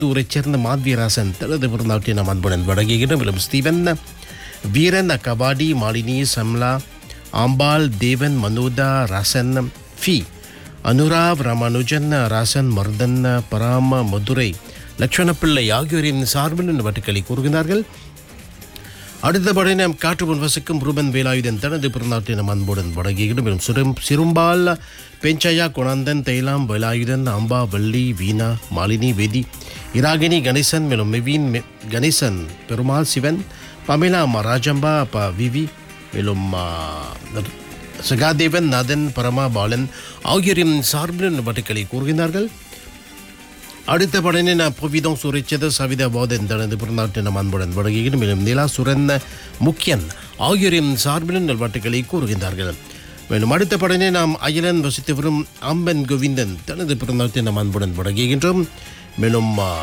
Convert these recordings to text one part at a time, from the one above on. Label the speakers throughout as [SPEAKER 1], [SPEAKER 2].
[SPEAKER 1] ஊரைச் சேர்ந்த மாத்வியராசன் தனது பிறந்தாவற்றை நாம் அன்புடன் வழங்குகின்றோம் மேலும் ஸ்டீவன் வீரன் கபாடி மாலினி சம்லா ஆம்பாள் தேவன் மனோதா ராசன் ஃபி அனுராவ் ராமானுஜன் ராசன் மர்தன் பராம மதுரை லட்சுமணப்பிள்ளை ஆகியோரின் சார்பில் வட்டுக்களை கூறுகிறார்கள் அடுத்தபடி நாம் காற்று முன் வசிக்கும் ரூபன் வேலாயுதன் தனது பிறநாட்டை நம் அன்புடன் வழங்கியிடும் மேலும் சிறும் சிறும்பால் பெஞ்சையா குணாந்தன் தைலாம் வேலாயுதன் அம்பா வள்ளி வீணா மாலினி வேதி இராகினி கணேசன் மேலும் மெவின் மெ- கணேசன் பெருமாள் சிவன் பமிலா அம்மா ராஜம்பா அப்பா விவி மேலும் ஆ, சகாதேவன் நதன் பரமா பாலன் ஆகியோரின் சார்பில் வட்டுக்களை கூறுகிறார்கள் அடுத்த படனே நான் புவிதம் சுரைச்சது சவிதா போதன் தனது பிறநாட்டு நம் அன்புடன் வழங்குகிறோம் மேலும் நிலா சுரன் முக்கியன் ஆகியோரின் சார்பிலும் நல்வாட்டுகளை கூறுகின்றார்கள் மேலும் அடுத்த படனே நாம் அயலன் வசித்து வரும் அம்பன் கோவிந்தன் தனது பிறநாட்டை நம் அன்புடன் வழங்குகின்றோம் மேலும் ஆ,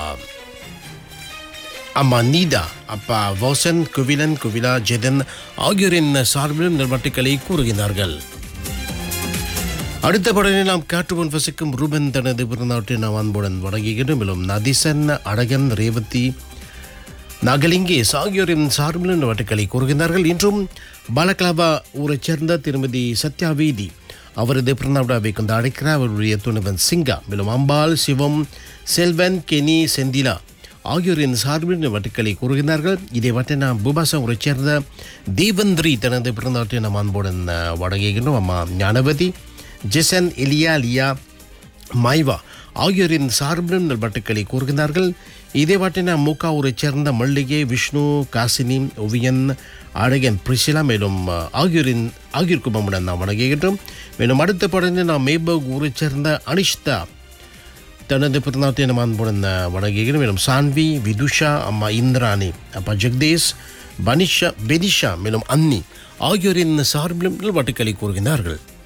[SPEAKER 1] அம்மா நீதா அப்பா வோசன் குவிலன் குவிலா ஜெதன் ஆகியோரின் சார்பிலும் நல்வாட்டுக்களை கூறுகின்றார்கள் அடுத்த படனை நாம் காற்று முன் வசிக்கும் ரூபன் தனது பிறநாட்டை நாம் அன்புடன் வழங்குகின்றோம் மேலும் நதிசன் அழகன் ரேவதி நாகலிங்கேஸ் ஆகியோரின் சார்பில் வட்டுக்களை கூறுகின்றார்கள் இன்றும் பாலக்லாபா ஊரைச் சேர்ந்த திருமதி சத்யா வேதி அவரது பிறந்தவிழாவை கொண்டு அழைக்கிறார் அவருடைய துணைவன் சிங்கா மேலும் அம்பாள் சிவம் செல்வன் கெனி செந்திலா ஆகியோரின் சார்பில் வட்டுக்களை கூறுகிறார்கள் இதை வட்ட நாம் பூபாசம் ஊரைச் சேர்ந்த தேவந்திரி தனது பிறந்தவற்றை நாம் அன்புடன் அஹ், வழங்குகின்றோம் அம்மா ஞானவதி ஜெசன் எலியா லியா மைவா ஆகியோரின் சார்பிலும் நல்வட்டுக்களை கூறுகிறார்கள் இதே வாட்டின மூக்கா ஊரைச் சேர்ந்த மல்லிகை விஷ்ணு காசினி ஒவியன் அழகன் பிரிசிலா மேலும் அஹ், ஆகியோரின் ஆகியோர் குடும்பமுடன் நாம் வணங்குகின்றோம் மேலும் அடுத்த படத்தில் நாம் மேபர்க் ஊரைச் சேர்ந்த அனிஷ்தா தனது பிறநாட்டை நம்ம அன்புடன் அஹ், வணங்குகிறோம் மேலும் சான்வி விதுஷா அம்மா இந்திராணி அப்பா ஜெகதீஷ் பனிஷா பெனிஷா மேலும் அன்னி ஆகியோரின் சார்பிலும் நல்வாட்டுக்களை கூறுகிறார்கள்